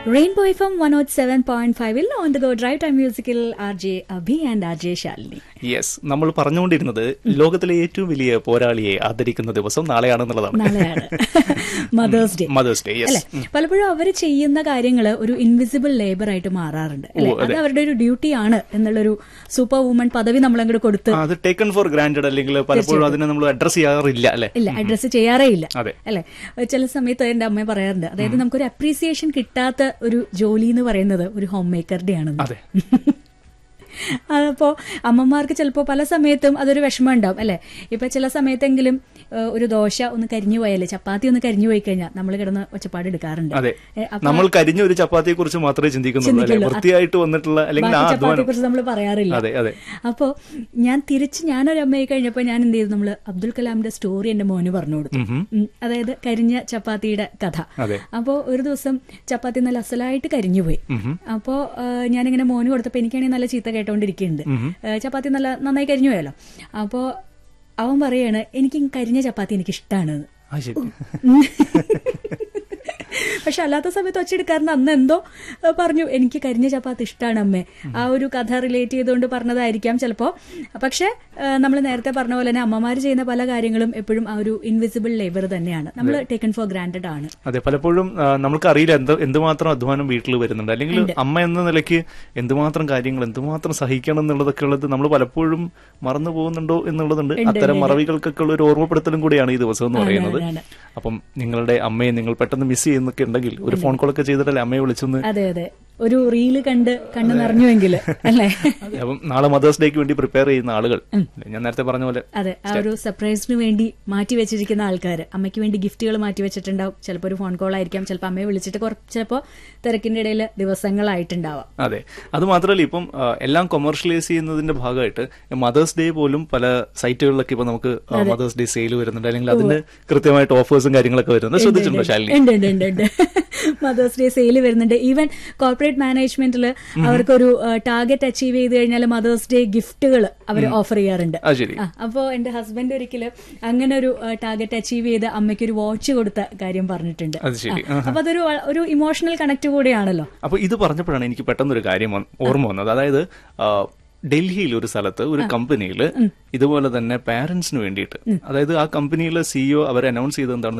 Rainbow F M one not seven point ഫൈവിൽ on the go drive time മ്യൂസിക്കിൽ R J Abhi and R J Shalini yes നമ്മൾ പറഞ്ഞുകൊണ്ടിരുന്നത് ലോകത്തിലെ ഏറ്റവും വലിയ പോരാളിയെ ആദരിക്കുന്ന ദിവസം നാളെയാണെന്നുള്ളതാണ് നാളെയാണ് മദേഴ്സ് ഡേ മദേഴ്സ് ഡേ അല്ലെ യെസ് പലപ്പോഴും അവർ ചെയ്യുന്ന കാര്യങ്ങൾ ഒരു ഇൻവിസിബിൾ ലേബർ ആയിട്ട് മാറാറുണ്ട് അല്ലെ അത് അവരുടെ ഒരു ഡ്യൂട്ടി ആണ് എന്നുള്ളൊരു സൂപ്പർ വുമൺ പദവി നമ്മൾ അങ്ങോട്ട് കൊടുത്ത് അത് ടേക്കൺ ഫോർ ഗ്രാൻഡഡ് അല്ലെങ്കിൽ പലപ്പോഴും അതിനെ നമ്മൾ അഡ്രസ് ചെയ്യാറില്ല അല്ലെ ഇല്ല അഡ്രസ് ചെയ്യാറേ ഇല്ല അതെ. അല്ലെ ചില സമയത്ത് എന്റെ അമ്മ പറയാറുണ്ട് അതായത് നമുക്കൊരു അപ്രീസിയേഷൻ കിട്ടാത്ത ഒരു ജോലി എന്ന് പറയുന്നത് ഒരു ഹോം മേക്കറുടെ ആണെന്ന് അതെ അതപ്പോ അമ്മമാർക്ക് ചിലപ്പോ പല സമയത്തും അതൊരു വിഷമം ഉണ്ടാവും അല്ലെ ഇപ്പൊ ചില സമയത്തെങ്കിലും ഏഹ്, ഒരു ദോശ ഒന്ന് കരിഞ്ഞു പോയാലേ ചപ്പാത്തി ഒന്ന് കരിഞ്ഞു പോയി കഴിഞ്ഞാൽ നമ്മൾ കിടന്ന് ഒച്ചപ്പാട് എടുക്കാറുണ്ട് അതെ ഏ, അപ്പൊ നമ്മൾ കരിഞ്ഞ ഒരു ചപ്പാത്തിയെ കുറിച്ച് മാത്രമേ ചിന്തിക്കുന്നുള്ളൂ അല്ലെ ചിന്തിക്കുള്ളൂ. വൃത്തിയായിട്ട് വന്നിട്ടുള്ള അല്ലെങ്കിൽ ആ ബാക്കി ചപ്പാത്തിയെ അധ്വാനം കുറിച്ച് നമ്മൾ പറയാറില്ല അതെ അതെ അപ്പോ ഞാൻ തിരിച്ച് ഞാനൊരു അമ്മയെ കഴിഞ്ഞപ്പോ ഞാൻ എന്ത് ചെയ്തു നമ്മള് അബ്ദുൽ കലാമിന്റെ സ്റ്റോറി എന്റെ മോന് പറഞ്ഞു കൊടുത്തു ഉം. ഉം, അതായത് കരിഞ്ഞ ചപ്പാത്തിയുടെ കഥ അതെ അപ്പോ ഒരു ദിവസം ചപ്പാത്തി നല്ല അസലായിട്ട് കരിഞ്ഞു പോയി ഉം. അപ്പോ ആ, ഞാനിങ്ങനെ മോന് കൊടുത്തപ്പോ എനിക്കാണെങ്കിൽ നല്ല ചീത്ത കേട്ടോണ്ടിരിക്കുന്നുണ്ട് ആ, ചപ്പാത്തി നല്ല നന്നായി കരിഞ്ഞു പോയല്ലോ അപ്പോ അവൻ പറയാണ് എനിക്ക് ഈ കരിഞ്ഞ ചപ്പാത്തി എനിക്ക് ഇഷ്ടമാണ് ആ ശരി പക്ഷെ അല്ലാത്ത സമയത്ത് ഒച്ചെടുക്കാരൻ അന്ന് എന്തോ ആ, പറഞ്ഞു എനിക്ക് കരിഞ്ഞ ചപ്പാത്തി ഇഷ്ടമാണ് അമ്മേ ആ ഒരു കഥ റിലേറ്റ് ചെയ്തുകൊണ്ട് പറഞ്ഞതായിരിക്കാം ചിലപ്പോ പക്ഷെ നമ്മൾ നേരത്തെ പറഞ്ഞ പോലെ തന്നെ അമ്മമാർ ചെയ്യുന്ന പല കാര്യങ്ങളും എപ്പോഴും ആ ഒരു ഇൻവിസിബിൾ ലേബർ തന്നെയാണ് നമ്മൾ ടേക്കൺ ഫോർ ഗ്രാൻഡഡ് ആണ് അതെ പലപ്പോഴും ആ, നമുക്ക് അറിയില്ല എന്ത് എന്തുമാത്രം അധ്വാനം വീട്ടിൽ വരുന്നുണ്ട് അല്ലെങ്കിൽ അമ്മ എന്ന നിലയ്ക്ക് എന്തുമാത്രം കാര്യങ്ങൾ എന്തുമാത്രം സഹിക്കണം എന്നുള്ളതൊക്കെ ഉള്ളത് നമ്മൾ പലപ്പോഴും മറന്നു പോകുന്നുണ്ടോ എന്നുള്ളതുണ്ട് അത്തരം മറവികൾക്കൊക്കെ ഉള്ള ഒരു ഓർമ്മപ്പെടുത്തലും കൂടിയാണ് ഈ ദിവസം എന്ന് പറയുന്നത് ആണ്. അപ്പം നിങ്ങളുടെ അമ്മയെ നിങ്ങൾ പെട്ടെന്ന് മിസ് ചെയ്യുന്നൊക്കെ ഉണ്ടെങ്കിൽ ഒരു ഫോൺ കോളൊക്കെ ചെയ്തിട്ടല്ലേ അമ്മയെ വിളിച്ചൊന്ന് അതെ അതെ ഒരു റീല് കണ്ട് കണ്ണു നിറഞ്ഞുവെങ്കിൽ അല്ലേ അതെ, അപ്പം നാളെ മദേഴ്സ് ഡേക്ക് വേണ്ടി പ്രിപ്പയർ ചെയ്യുന്ന ആളുകൾ ഞാൻ നേരത്തെ പറഞ്ഞ പോലെ അതെ ആ ഒരു സർപ്രൈസിന് വേണ്ടി മാറ്റി വെച്ചിരിക്കുന്ന ആൾക്കാർ അമ്മയ്ക്ക് വേണ്ടി ഗിഫ്റ്റുകൾ മാറ്റി വെച്ചിട്ടുണ്ടാവും ചിലപ്പോൾ ഒരു ഫോൺ കോൾ ആയിരിക്കാം ചിലപ്പോൾ അമ്മയെ വിളിച്ചിട്ട് കുറച്ച് ചിലപ്പോൾ തിരക്കിന്റെ ഇടയിൽ ദിവസങ്ങളായിട്ടുണ്ടാവാം അതെ അത് മാത്രമല്ല ഇപ്പം ആ, എല്ലാം കൊമേഴ്ഷ്യലൈസ് ചെയ്യുന്നതിന്റെ ഭാഗമായിട്ട് മദേഴ്സ് ഡേ പോലും പല സൈറ്റുകളിലൊക്കെ ഇപ്പൊ നമുക്ക് മദേഴ്സ് ഡേ സെയിൽ വരുന്നുണ്ട് അല്ലെങ്കിൽ അതിന് കൃത്യമായിട്ട് ഓഫേഴ്സും കാര്യങ്ങളൊക്കെ വരുന്നത് ശ്രദ്ധിച്ചിട്ടുണ്ടോ ശാലിനി ഉണ്ട് ഉണ്ട് ഉണ്ട് ഉണ്ട് മദേഴ്സ് ഡേ സെയിൽ വരുന്നുണ്ട് ഈവൻ കോർപ്പറേറ്റ് മാനേജ്മെന്റിൽ അവർക്കൊരു ടാർഗറ്റ് അച്ചീവ് ചെയ്ത് കഴിഞ്ഞാൽ മദേഴ്സ് ഡേ ഗിഫ്റ്റുകൾ അവർ ഓഫർ ചെയ്യാറുണ്ട് അത് ശരി ആ, അപ്പോ എന്റെ ഹസ്ബൻഡ് ഒരിക്കലും അങ്ങനെ ഒരു ടാർഗറ്റ് അച്ചീവ് ചെയ്ത് അമ്മയ്ക്ക് ഒരു വാച്ച് കൊടുത്ത കാര്യം പറഞ്ഞിട്ടുണ്ട് അത് ശരി ആ, അപ്പൊ അതൊരു വ- ഒരു ഇമോഷണൽ കണക്ട് കൂടിയാണല്ലോ അപ്പൊ ഇത് പറഞ്ഞപ്പോഴാണ് എനിക്ക് പെട്ടെന്നൊരു കാര്യം വന്ന് ഓർമ്മ വന്നത് അതായത് ആ, ഡൽഹിയിൽ ഒരു സ്ഥലത്ത് ഒരു കമ്പനിയിൽ ഇതുപോലെ തന്നെ പാരന്റ്സിന് വേണ്ടിയിട്ട് അതായത് ആ കമ്പനിയിലെ സിഇഒ അവർ അനൗൺസ് ചെയ്തത് എന്താണെന്ന്